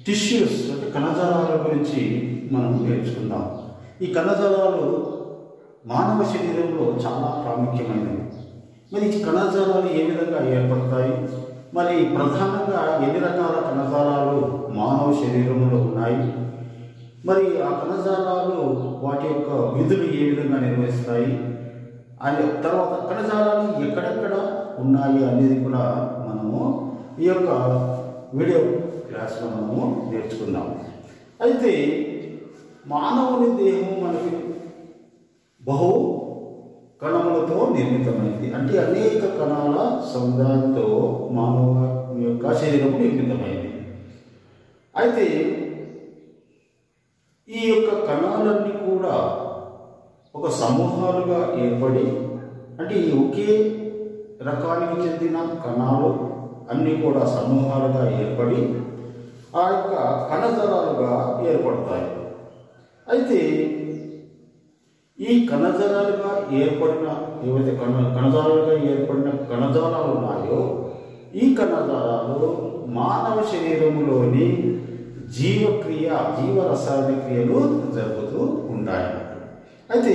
Tissues అంటే కణజాలాల గురించి మనం నేర్చుకుందాం ఈ కణజాలాలు మానవ శరీరంలో చాలా ప్రాముఖ్యమైనవి మరి ఈ కణజాలాలు ఏ విధంగా ఏర్పడతాయి మరి ప్రధానంగా ఎన్ని రకాల కణజాలాలు మానవ శరీరంలో ఉన్నాయి మరి ఆ కణజాలాలు వాటి యొక్క విధులు ఏ విధంగా నిర్వహిస్తాయి అని తర్వాత కణజాలాలు ఎక్కడెక్కడ ఉన్నాయి అనేది కూడా మనము ఈ యొక్క వీడియో క్లాస్లో మనము నేర్చుకుందాం అయితే మానవుని దేహం మనకి బహు కణములతో నిర్మితమైంది అంటే అనేక కణాల సముదాయంతో మానవ యొక్క శరీరము నిర్మితమైంది అయితే ఈ యొక్క కణాలన్నీ కూడా ఒక సమూహాలుగా ఏర్పడి అంటే ఈ ఒకే రకానికి చెందిన కణాలు అన్నీ కూడా సమూహాలుగా ఏర్పడి ఆ యొక్క కణజాలాలుగా ఏర్పడతాయి అయితే ఈ కణజాలాలుగా ఏర్పడిన ఏవైతే కణ కణజాలాలుగా ఏర్పడిన కణజాలాలు ఉన్నాయో ఈ కణజాలాలు మానవ శరీరములోని జీవక్రియ జీవ రసాయన క్రియలు జరుగుతూ ఉంటాయి అయితే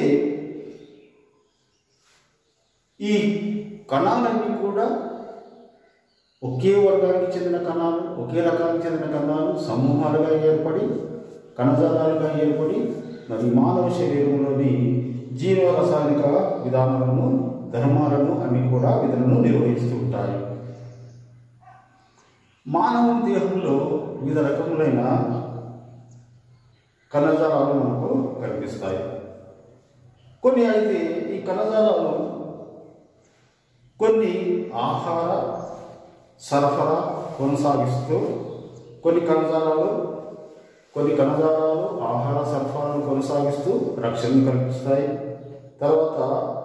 ఈ కణాలన్నీ కూడా ఒకే వర్గానికి చెందిన కణాలు ఒకే రకానికి చెందిన కణాలు సమూహాలుగా ఏర్పడి కణజాలాలుగా ఏర్పడి మరి మానవ శరీరంలోని జీవ రసాయనిక విధానాలను ధర్మాలను అన్ని కూడా విధులను నిర్వహిస్తూ ఉంటాయి మానవ దేహంలో వివిధ రకములైన కణజాలాలు మనకు కనిపిస్తాయి కొన్ని అయితే ఈ కణజాలాలు కొన్ని ఆహార సరఫరా కొనసాగిస్తూ కొన్ని కణజాలాలు కొన్ని కణజాలాలు ఆహార సరఫరాను కొనసాగిస్తూ రక్షణ కల్పిస్తాయి తర్వాత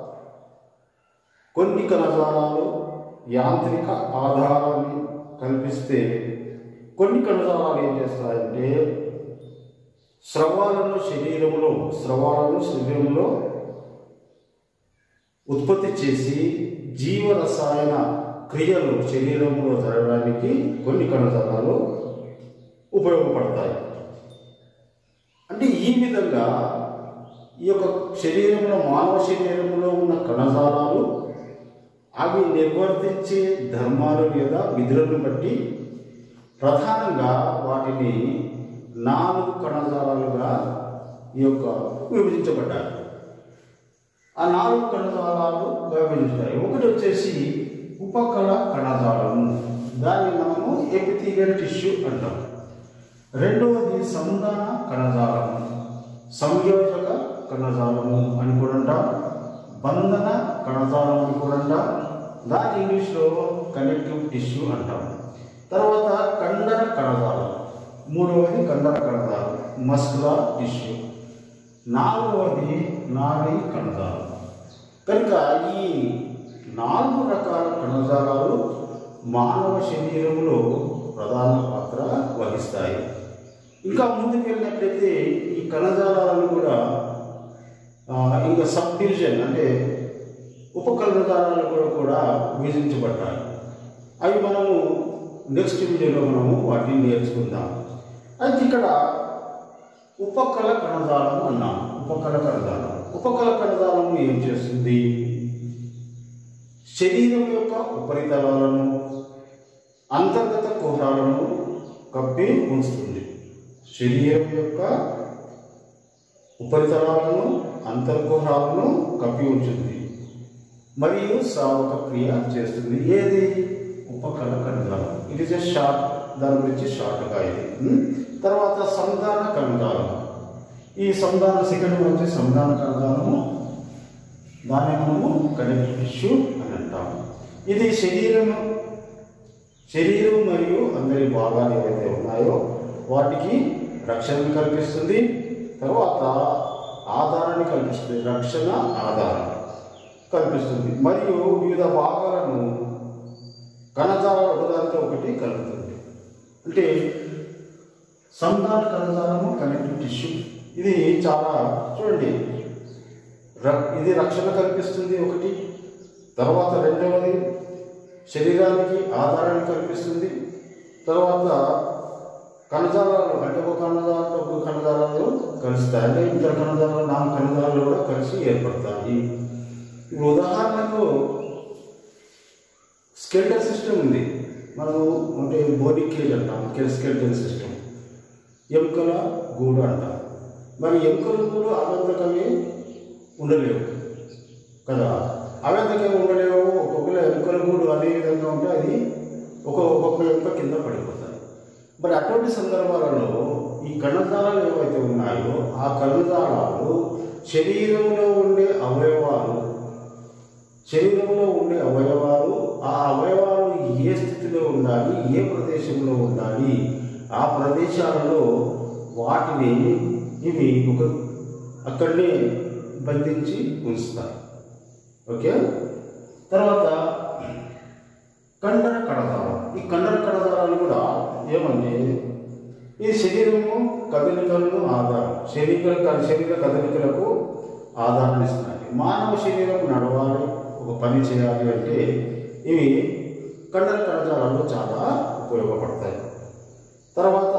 కొన్ని కణజాలాలు యాంత్రిక ఆధారాన్ని కల్పిస్తే కొన్ని కణజాలాలు ఏం చేస్తాయంటే స్రవాలను శరీరంలో స్రవాలను శరీరంలో ఉత్పత్తి చేసి జీవరసాయన క్రియలు శరీరంలో జరగడానికి కొన్ని కణజాలాలు ఉపయోగపడతాయి అంటే ఈ విధంగా ఈ యొక్క శరీరంలో మానవ శరీరంలో ఉన్న కణజాలాలు అవి నిర్వర్తించే ధర్మాలు లేదా విధులను బట్టి ప్రధానంగా వాటిని నాలుగు కణజాలాలుగా ఈ యొక్క విభజించబడ్డాయి ఆ నాలుగు కణజాలాలు విభజించాయి ఒకటి వచ్చేసి ఉపకళ కణజాలము దాన్ని మనము ఎపిథీలియల్ టిష్యూ అంటాం రెండవది సంధాన కణజాలము సంయోజక కణజాలము అని కూడా అంటాం బంధన కణజాలం అని కూడా అంటాం దాని ఇంగ్లీష్లో కనెక్టివ్ టిష్యూ అంటాం తర్వాత కండర కణజాలం మూడవది కండర కణజాలం మస్కులర్ టిష్యూ నాలుగవది నాడీ కణజాలం కనుక ఈ నాలుగు రకాల కణజాలాలు మానవ శరీరంలో ప్రధాన పాత్ర వహిస్తాయి ఇంకా ముందుకు వెళ్ళినట్లయితే ఈ కణజాలాలను కూడా ఆ, ఇంకా సబ్ డివిజన్ అంటే ఉపకణజాలాలు కూడా కూడా విభజించబడ్డాయి అవి మనము నెక్స్ట్ వీడియోలో మనము వాటిని నేర్చుకుందాం అయితే ఇక్కడ ఉపకళ కణజాలం అన్నాం ఉపకళ కణజాలం ఉపకళ కణజాలం ఏం చేస్తుంది శరీరం యొక్క ఉపరితలాలను అంతర్గత కుహరాలను కప్పి ఉంచుతుంది శరీరం యొక్క ఉపరితలాలను అంతర్కుహరాలను కప్పి ఉంచుతుంది మరియు సావక క్రియ చేస్తుంది ఏది ఉపకళ కణజాలం ఇది జస్ట్ షార్ట్ దాని గురించి షార్ట్గా ఇది ఉం? తర్వాత సంధాన కణజాలం ఈ సంధాన సెకండ్ వచ్చే సంధాన కణజాలము దాన్ని మనము కనెక్ట్ టిష్యూ అని అంటాము ఇది శరీరం శరీరం మరియు అందరి భాగాలు ఏవైతే ఉన్నాయో వాటికి రక్షణ కల్పిస్తుంది తర్వాత ఆధారాన్ని కల్పిస్తుంది రక్షణ ఆధారం కల్పిస్తుంది మరియు వివిధ భాగాలను కణజాలాలు ఒకదానితో ఒకటి కలుపుతుంది అంటే సంధాన కణజాలము కనెక్టివ్ టిష్యూ ఇది చాలా చూడండి ర- ఇది రక్షణ కల్పిస్తుంది ఒకటి తర్వాత రెండవది శరీరానికి ఆధారాన్ని కల్పిస్తుంది తర్వాత కణజాలాలు అంటే ఒక కణజాలంతో ఒక కణజాలాలు కలుస్తాయి అంటే ఇతర కణజాలాలు నాలుగు కణజాలాలు కూడా కలిసి ఏర్పడతాయి ఇప్పుడు ఉదాహరణకు స్కెల్టల్ సిస్టమ్ ఉంది మనము అంటే బాడీ కేజ్ అంటాం స్కెల్టల్ సిస్టమ్ ఎముకల గూడు అంటాం మరి ఎముకల గూడు ఆనందకమే ఉండలేవు కదా అవేంతకే ఉండలేవు ఒక్కొక్కరు ఎముకల గూడు అదే విధంగా ఉంటే అది ఒక ఒక్కొక్క ఎముక కింద పడిపోతాయి మరి అటువంటి సందర్భాలలో ఈ కణజాలాలు ఏవైతే ఉన్నాయో ఆ కణజాలాలు శరీరంలో ఉండే అవయవాలు శరీరంలో ఉండే అవయవాలు ఆ అవయవాలు ఏ స్థితిలో ఉండాలి ఏ ప్రదేశంలో ఉండాలి ఆ ప్రదేశాలలో వాటిని ఇవి ఒక అక్కడనే బంధించి ఉంచుతాయి ఓకే తర్వాత కండర కణజాలం ఈ కండర కణజాలాలు కూడా ఏమంటే ఈ శరీరము కదలికలను ఆధారం శరీర శరీర కదలికలకు ఆధారం ఇస్తున్నాయి మానవ శరీరం నడవాలి ఒక పని చేయాలి అంటే ఇవి కండర కణజాలాలు చాలా ఉపయోగపడతాయి తర్వాత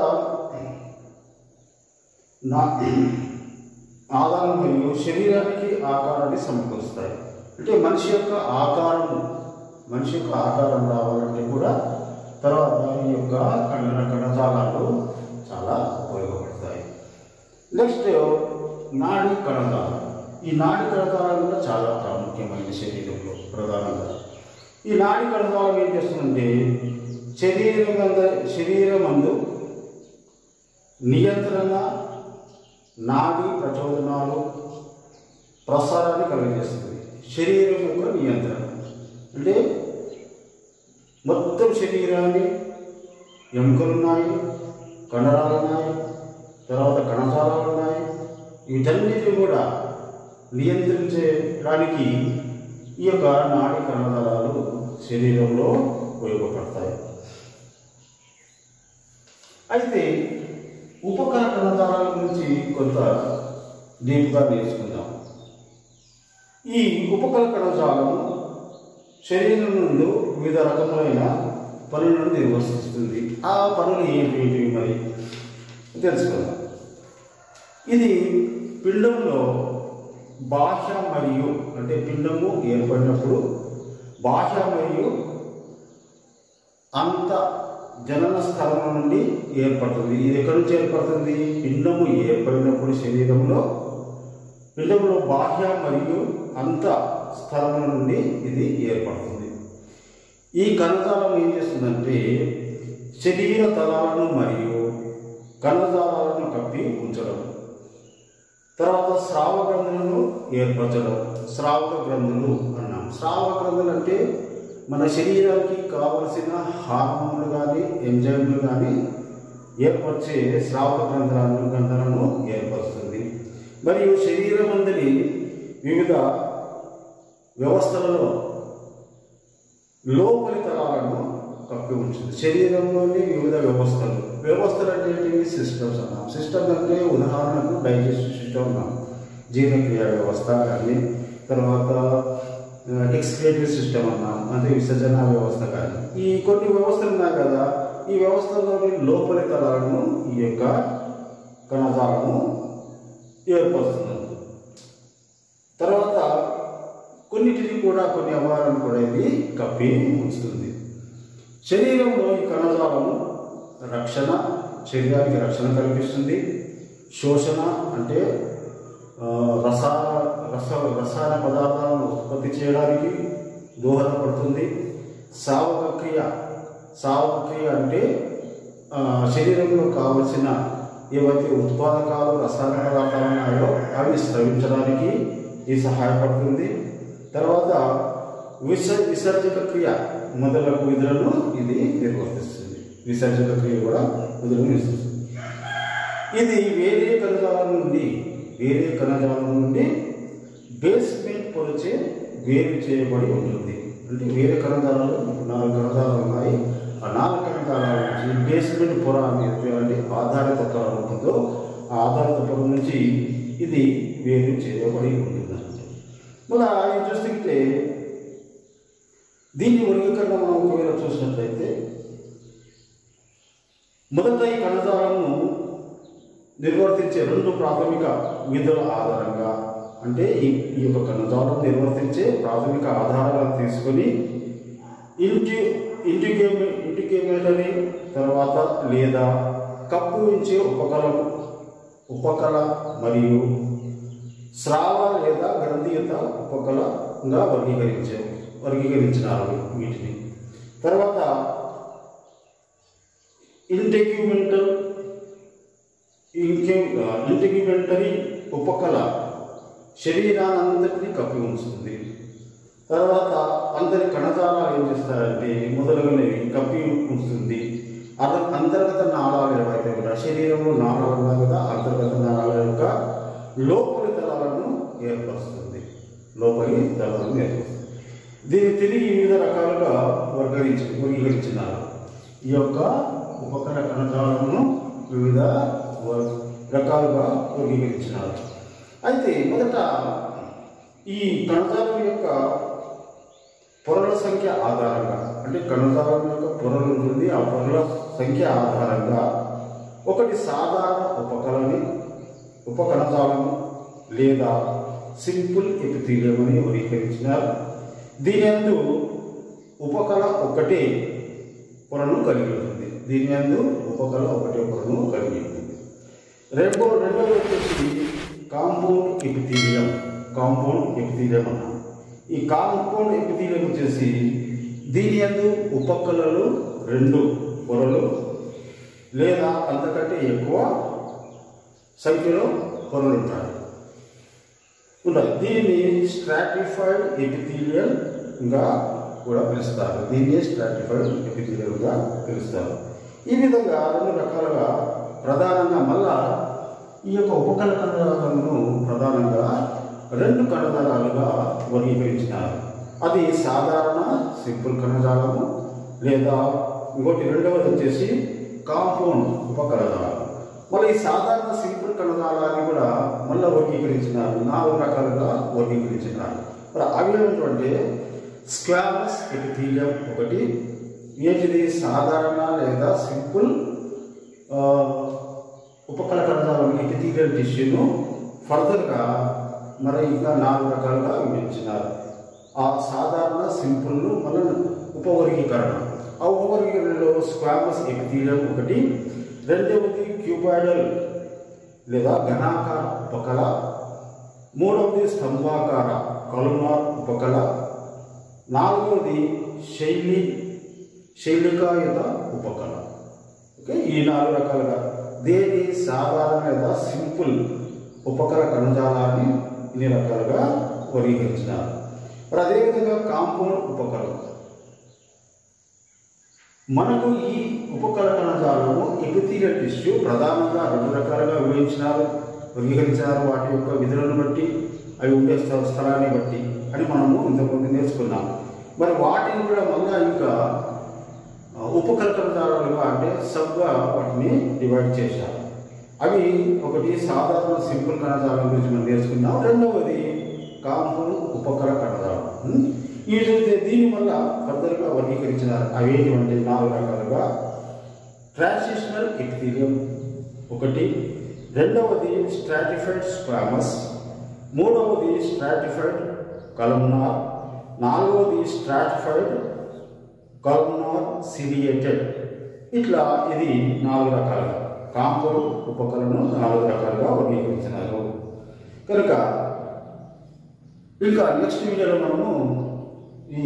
నా ఆధారం మరియు శరీరానికి ఆకారాన్ని సమకూరుస్తాయి అంటే మనిషి యొక్క ఆకారం మనిషి యొక్క ఆకారం రావాలంటే కూడా తర్వాత ఈ యొక్క కండర కణజాలాలు చాలా ఉపయోగపడతాయి నెక్స్ట్ నాడి కణజాలం ఈ నాడి కణజాలం కూడా చాలా ప్రాముఖ్యమైన శరీరంలో ప్రధానంగా ఈ నాడి కణజాలం ఏం చేస్తుందంటే శరీరం శరీరం అందు నియంత్రణ నాడి ప్రచోదనాలు ప్రసారాన్ని కలిగజేస్తుంది శరీరం యొక్క నియంత్రణ అంటే మొత్తం శరీరాన్ని ఎముకలు ఉన్నాయి కండరాలు ఉన్నాయి తర్వాత కణజాలాలు ఉన్నాయి వీటన్నిటిని కూడా నియంత్రించడానికి ఈ యొక్క నాడి కణజాలాలు శరీరంలో ఉపయోగపడతాయి అయితే ఉపకర కణజాలాల గురించి కొంత డీప్గా నేర్చుకుందాం ఈ ఉపకర కణజాలం శరీరం నుండి వివిధ రకములైన పనులను నిర్వర్తిస్తుంది ఆ పనులు ఏంటి మరి తెలుసుకుందాం ఇది పిండంలో బాహ్య మరియు అంటే పిండము ఏర్పడినప్పుడు బాహ్య మరియు అంత జనన స్థలం నుండి ఏర్పడుతుంది ఇది ఎక్కడి నుంచి ఏర్పడుతుంది పిండము ఏర్పడినప్పుడు శరీరంలో పిండంలో బాహ్య మరియు అంత స్థలం నుండి ఇది ఏర్పడుతుంది ఈ కణజాలం ఏం చేస్తుందంటే శరీర తలాలను మరియు కణజాలాలను కప్పి ఉంచడం తర్వాత స్రావ గ్రంథులను ఏర్పరచడం శ్రావక గ్రంథులు అన్నాం శ్రావక గ్రంథులు అంటే మన శరీరానికి కావలసిన హార్మోన్లు కానీ ఎంజైమ్లు కానీ ఏర్పరిచే శ్రావక గ్రంథాలను గ్రంథాలను ఏర్పరుస్తుంది మరియు శరీరం అందరి వివిధ వ్యవస్థలలో లోపలి తరాలను కప్పి ఉంచుతుంది శరీరంలోని వివిధ వ్యవస్థలు వ్యవస్థలు అంటే ఏంటివి సిస్టమ్స్ అన్నాం సిస్టమ్ అంటే ఉదాహరణకు డైజెస్టివ్ సిస్టమ్ అన్నాం జీర్ణక్రియ వ్యవస్థ కానీ తర్వాత ఎక్స్క్రియేటివ్ సిస్టమ్ అన్నాం అంటే విసర్జన వ్యవస్థ కానీ ఈ కొన్ని వ్యవస్థలు ఉన్నాయి కదా ఈ వ్యవస్థలోని లోపలి తరాలను ఈ యొక్క కణజాలము ఏర్పరుస్తుంది తర్వాత కొన్నిటిని కూడా కొన్ని అవారాలను కూడా ఇది కప్పి ఉంచుతుంది శరీరంలో ఈ కణజాలము రక్షణ శరీరానికి రక్షణ కల్పిస్తుంది శోషణ అంటే ఆ, రసాల రస రసాయన పదార్థాలను ఉత్పత్తి చేయడానికి దోహదపడుతుంది సావక క్రియ సావక క్రియ అంటే ఆ, శరీరంలో కావలసిన ఏవైతే ఉత్పాదకాలు రసాయన పదార్థాలు ఉన్నాయో అవి స్రవించడానికి ఇది సహాయపడుతుంది తర్వాత విస విసర్జక క్రియ మొదలగు విధులను ఇది నిర్వర్తిస్తుంది విసర్జక క్రియ కూడా విధులను నిర్వర్తిస్తుంది ఇది వేరే కణజాలం నుండి వేరే కణజాలం నుండి బేస్మెంట్ పొరచే వేరు చేయబడి ఉంటుంది అంటే వేరే కణజాలాలు నాలుగు కణజాలాలు ఉన్నాయి ఆ నాలుగు కణజాలాల నుంచి బేస్మెంట్ పొర అనేది అంటే ఆధారిత పొర ఉంటుందో ఆ ఆధారిత పొర నుంచి ఇది వేరు చేయబడి ఉంటుంది మళ్ళా ఇది చూస్తుంటే దీన్ని వర్గీకరణ మనం ఒకవేళ చూసినట్లయితే మొదట ఈ కణజాలము నిర్వర్తించే రెండు ప్రాథమిక విధుల ఆధారంగా అంటే ఈ ఈ యొక్క కణజాలం నిర్వర్తించే ప్రాథమిక ఆధారాలను తీసుకొని ఇంటి ఇంటికేమి ఇంటికేమేటరీ తర్వాత లేదా కప్పు ఉంచే ఉపకలం ఉపకల మరియు స్రావ లేదా గ్రంథియుత ఉపకలంగా వర్గీకరించే వర్గీకరించినారు వీటిని తర్వాత ఇంటెక్యుమెంటల్ ఇంకే ఇంటెక్యుమెంటరీ ఉపకల శరీరానంతటిని కప్పి ఉంచుతుంది తర్వాత అందరి కణజాలాలు ఏం చేస్తారంటే మొదలగునవి కప్పి ఉంచుతుంది అద అంతర్గత నాళాలు ఏవైతే కూడా శరీరంలో నాళాలు ఉన్నాయి కదా అంతర్గత నాళాల యొక్క లోపలి తలాలను ఏర్పరుస్తుంది లోపలి తలాలను ఏర్పరుస్తుంది దీన్ని తిరిగి వివిధ రకాలుగా వర్గీకరించి వర్గీకరించినారు ఈ యొక్క ఉపకర కణజాలను వివిధ వ- రకాలుగా వర్గీకరించినారు అయితే మొదట ఈ కణజాలం యొక్క పొరల సంఖ్య ఆధారంగా అంటే కణజాలం యొక్క పొరలు ఉంటుంది ఆ పొరల సంఖ్య ఆధారంగా ఒకటి సాధారణ ఉపకలని ఉపకణజాలము లేదా సింపుల్ ఎపిథీలియం అని వర్గీకరించినారు దీని అందు ఉపకళ ఒకటే పొరను కలిగి ఉంటుంది దీని అందు ఉపకళ ఒకటే పొరను కలిగి ఉంటుంది రెండో రెండవది వచ్చేసి కాంపౌండ్ ఎపిథీలియం కాంపౌండ్ ఎపిథీలియం అన్నాం ఈ కాంపౌండ్ ఎపిథీలియం వచ్చేసి దీని అందు ఉపకళలు రెండు పొరలు లేదా అంతకంటే ఎక్కువ సంఖ్యలో పొరలు ఉంటాయి ఉంటాయి దీన్ని స్ట్రాటిఫైడ్ ఎపిథీలియల్ గా కూడా పిలుస్తారు దీన్ని స్ట్రాటిఫైడ్ ఎపిథీలియల్ గా పిలుస్తారు ఈ విధంగా రెండు రకాలుగా ప్రధానంగా మళ్ళా ఈ యొక్క ఉపకణ కణజాలను ప్రధానంగా రెండు కణజాలాలుగా వర్గీకరించినారు అది సాధారణ సింపుల్ కణజాలము లేదా ఇంకోటి రెండవది వచ్చేసి కాంపౌండ్ ఉపకణజాలం మళ్ళీ ఈ సాధారణ సింపుల్ కణజాలాన్ని కూడా మళ్ళీ వర్గీకరించినారు నాలుగు రకాలుగా వర్గీకరించినారు మరి అవి ఏమిటంటే స్క్వామస్ ఎపిథీలియం ఒకటి ఏంటిది సాధారణ లేదా సింపుల్ ఆ, ఉపకల కణజాలం ఎపిథీలియల్ టిష్యూను ఫర్దర్గా మరి ఇంకా నాలుగు రకాలుగా విభజించినారు ఆ సాధారణ సింపుల్ను మన ఉపవర్గీకరణ ఆ ఉపవర్గీకరణలో స్క్వామస్ ఎపిథీలియం ఒకటి రెండవది క్యూబాయిడల్ లేదా ఘనాకార ఉపకళ మూడవది స్తంభాకార కలునార్ ఉపకళ నాలుగవది శైలి శైలికాయుత ఉపకళ ఓకే ఈ నాలుగు రకాలుగా దేని సాధారణ లేదా సింపుల్ ఉపకర కణజాలాన్ని ఇన్ని రకాలుగా వర్గీకరించినారు మరి అదేవిధంగా కాంపౌండ్ ఉపకరణం మనకు ఈ ఉపకర కణజాలము ఎపిథీలియల్ టిష్యూ ప్రధానంగా రెండు రకాలుగా విభజించినారు వర్గీకరించినారు వాటి యొక్క విధులను బట్టి అవి ఉండే స్థ- స్థలాన్ని బట్టి అని మనము ఇంతకుముందు నేర్చుకున్నాం మరి వాటిని కూడా మళ్ళా ఇంకా ఆ, ఉపకర కణజాలాలుగా అంటే సబ్గా వాటిని డివైడ్ చేశారు అవి ఒకటి సాధారణ సింపుల్ కణజాలం గురించి మనం నేర్చుకున్నాం రెండవది కాంపౌండ్ ఉపకర కణజాలం ఉం? ఈ విధంగా దీని వల్ల ఫర్దర్గా వర్గీకరించినారు అవి ఏంటంటే నాలుగు రకాలుగా ట్రాన్సిషనల్ ఎపిథీలియం ఒకటి రెండవది స్ట్రాటిఫైడ్ స్క్వామస్ మూడవది స్ట్రాటిఫైడ్ కలమ్నార్ నాలుగవది స్ట్రాటిఫైడ్ కల్నార్ సిలియేటెడ్ ఇట్లా ఇది నాలుగు రకాలుగా కాంపౌండ్ ఉపకరణను నాలుగు రకాలుగా వర్గీకరించినారు కనుక ఇంకా నెక్స్ట్ వీడియోలో మనము ఈ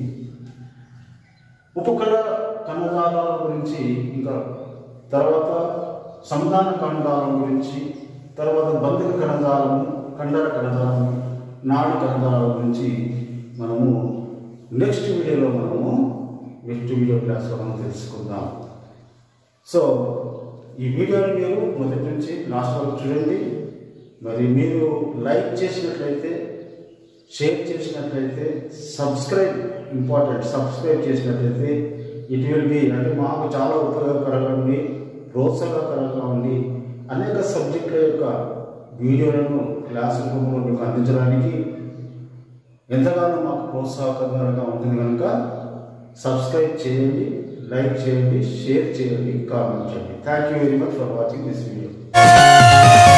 ఉపకళ కణజాలాల గురించి ఇంకా తర్వాత సంధాన కణజాలం గురించి తర్వాత బంధక కణజాలము కండర కణజాలము నాడి కణజాలం గురించి మనము నెక్స్ట్ వీడియోలో మనము నెక్స్ట్ వీడియో క్లాస్లో మనం తెలుసుకుందాం సో ఈ వీడియోని మీరు మొదటి నుంచి లాస్ట్ వరకు చూడండి మరి మీరు లైక్ చేసినట్లయితే షేర్ చేసినట్లయితే సబ్స్క్రైబ్ ఇంపార్టెంట్ సబ్స్క్రైబ్ చేసినట్లయితే ఇట్ విల్ బి అంటే మాకు చాలా ఉపయోగకరంగా ఉండి ప్రోత్సాహకరంగా ఉండి అనేక సబ్జెక్టుల యొక్క వీడియోలను క్లాస్ రూపంలో మీకు అందించడానికి ఎంతగానో మాకు ప్రోత్సాహకరంగా ఉంటుంది కనుక సబ్స్క్రైబ్ చేయండి లైక్ చేయండి షేర్ చేయండి కామెంట్ చేయండి thank you very much for watching this video